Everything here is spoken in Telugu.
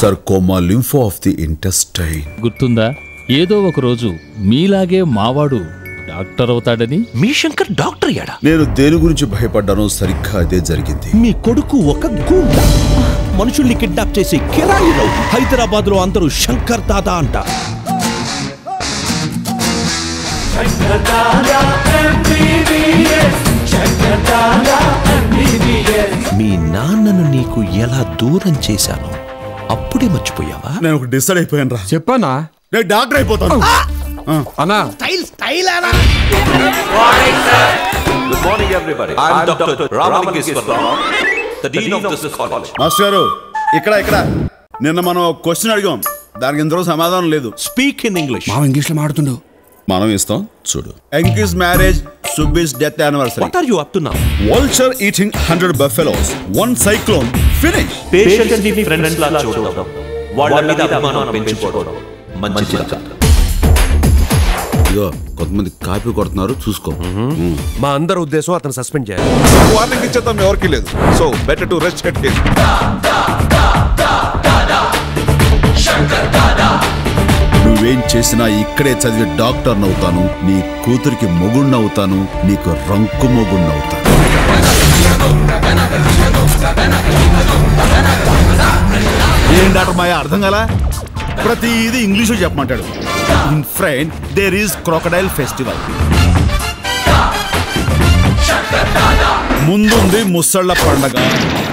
Sarcoma lympho of the intestine గుర్తుందా ఏదో ఒక రోజు మీలాగే మావాడు డాక్టర్ అవుతాడని మీ శంకర్ డాక్టర్ అయ్యాడా నేను దేని గురించి భయపడ్డానో సరిగ్గా అదే జరిగింది మీ కొడుకు ఒక గూండా మనుషుల్ని కిడ్నాప్ చేసి కిరాయిలో హైదరాబాద్ లో అందరూ శంకర్ దాదా అంట మీ నాన్నను నీకు ఎలా దూరం చేశానో అప్పుడే మర్చిపోయావా నేను ఒక డిసైడ్ అయిపోయాను రా చెప్పానా నేను డాక్టర్ అయిపోతాను అన్నా Good morning, everybody. I'm, Dr. Ramalingeshwar Rao, the Dean of this college. Master గారు ఇక్కడ ఇక్కడ నిన్న మనం క్వశ్చన్ అడిగాం దానికి ఇంతవరకు సమాధానం లేదు స్పీక్ ఇన్ ఇంగ్లీష్ మావ ఇంగ్లీష్ లో మాడుతుండు మనం ఇస్తాం చూడు Enki's marriage Subbi's death anniversary what are you up to now vulture eating hundred buffaloes one cyclone finish patients ని ఫ్రెండ్స్ లా చూడడం వాళ్ళ మీద అభిమానం పెంచుకోవడం మంచిది కాదు ఇదిగో కొంతమంది కాపీ కొడుతున్నారు చూసుకో మా అందరి ఉద్దేశం అతను సస్పెండ్ చేయాలి వార్నింగ్ ఇచ్చేద్దాం ఎవరికి లేదు so better to rest at him నువ్వేం చేసినా ఇక్కడే చదివి డాక్టర్ అవుతాను నీ కూతురికి మొగుణ్ణి అవుతాను నీకు రంకు మొగుణ్ణి అవుతాను ఏం డాక్టర్ మాయ అర్థం కాలా ప్రతి ఇది ఇంగ్లీషు చెప్పమంటాడు in friend there is crocodile festival ముందుంది ముసళ్ళ పండగ